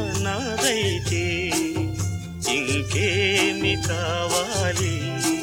నాదైతే ఇంకేమి కావాలి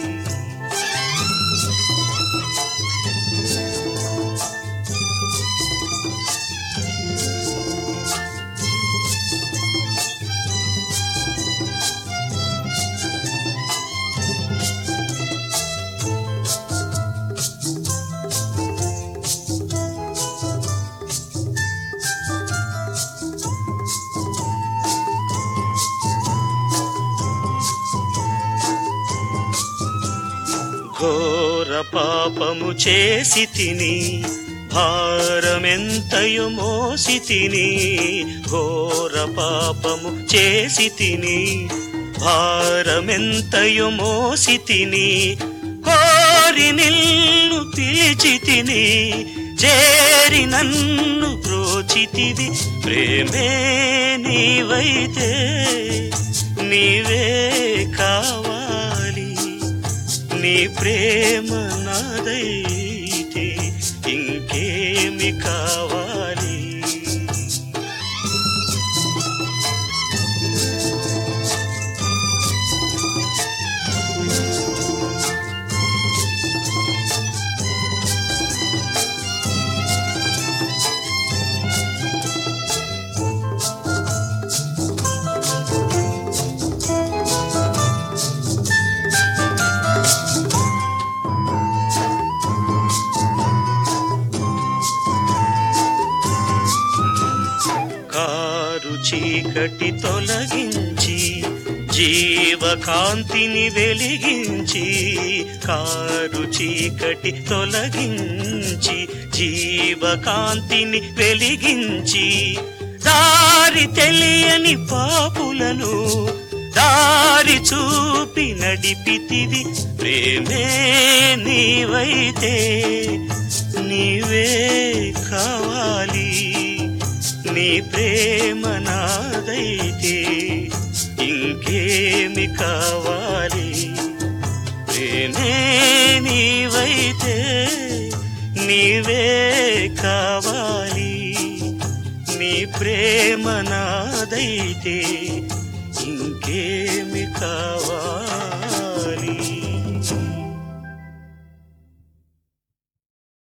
ఘోర పాపము చేసి తిని భారమెంతయు మోసి తిని ఘోర పాపము చేసి తిని భారమెంతయు మోసి తిని కోరి నిన్ను పిలిచి తిని చేరి నన్ను బ్రోచితివి ప్రేమే నీవైతే నీవే కావాలి నీ ప్రేమ నాదైతే ఇంకేమి కావాలి కారు చీకటి తొలగించి జీవకాంతిని వెలిగించి కారు చీకటి తొలగించి జీవకాంతిని వెలిగించి దారి తెలియని పాపులను దారి చూపి నడిపితివి ప్రేమే నీవైతే నీవే కావాలి నీ ప్రేమ నాదైతే ఇంకేమి కావాలి ప్రేమే నీవైతే నీవే కావాలి నీ ప్రేమ నాదైతే